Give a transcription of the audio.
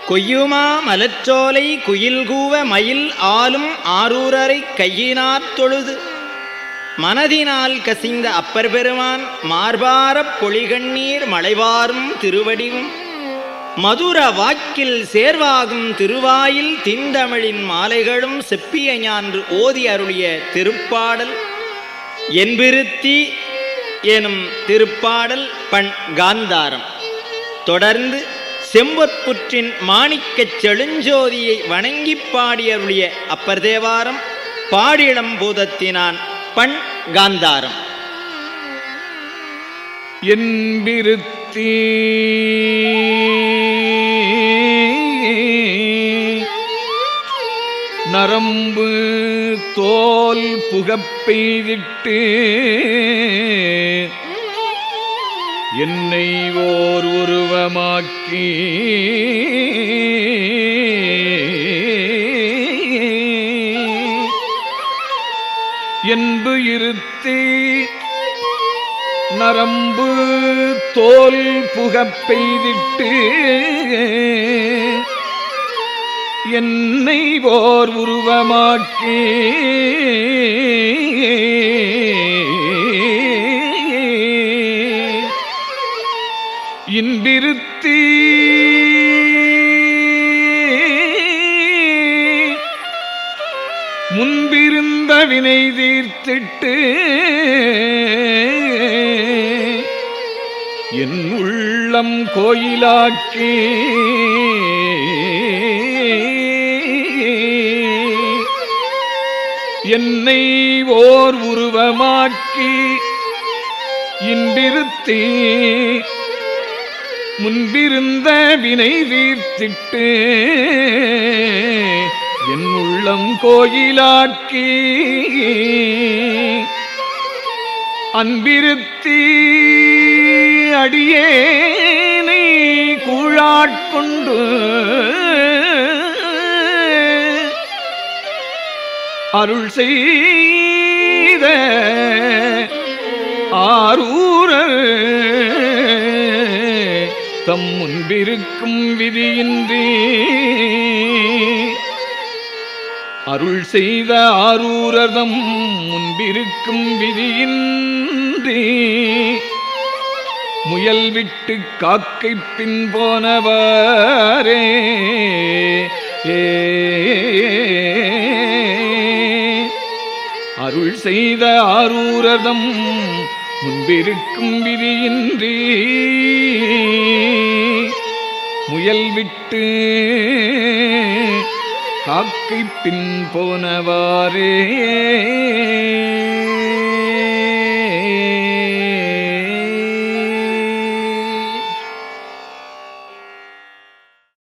கொய்யுமா மலச்சோலை குயில் கூவ மயில் ஆலும் ஆரூரரை கையினாற் தொழுது மனதினால் கசிந்த அப்பர் பெருமான் மார்பாரப் பொழிகண்ணீர் மலைவாரும் திருவடிவும் மதுர வாக்கில் சேர்வாகும் திருவாயில் திந்தமிழின் மாலைகளும் செப்பிய ஞான்று ஓதி அருளிய திருப்பாடல் என்பிருத்தி எனும் திருப்பாடல் பண் காந்தாரம் தொடர்ந்து செம்பொற்புற்றின் மாணிக்கச் செழுஞ்சோதியை வணங்கிப் பாடியருளிய அப்பர் தேவாரம் பாடிளம் பூதத்தினான் பண் காந்தாரம் என்பிருத்தி நரம்பு தோல் புகப்பெய்திட்டு என்னை ஓர் உருவமாக்கி என்பு இருத்தி நரம்பு தோல் புகப்பெய்திட்டு என்னை ஓர் உருவமாக்கி இன்பிருத்தி முன்பிருந்த வினை தீர்த்திட்டு என் உள்ளம் கோயிலாக்கி என்னை ஓர் உருவமாக்கி இன்றிருத்தி முன்பிருந்த வினை தீர்த்திட்டு என் உள்ளம் கோயிலாக்கி அன்பிருத்தி அடியேனை கூழாட்கொண்டு அருள் செய்த ஆரூரர் தம் முன்பிருக்கும் விதியின்றி அருள் செய்த ஆரூரதம் முன்பிருக்கும் விதியின்றி முயல் விட்டு காக்கை பின் போனவாரே ஏ அருள் செய்த ஆரூரதம் முன்பிருக்கும் விதியின்றி முயல் விட்டு காக்கை பின் போனவாரே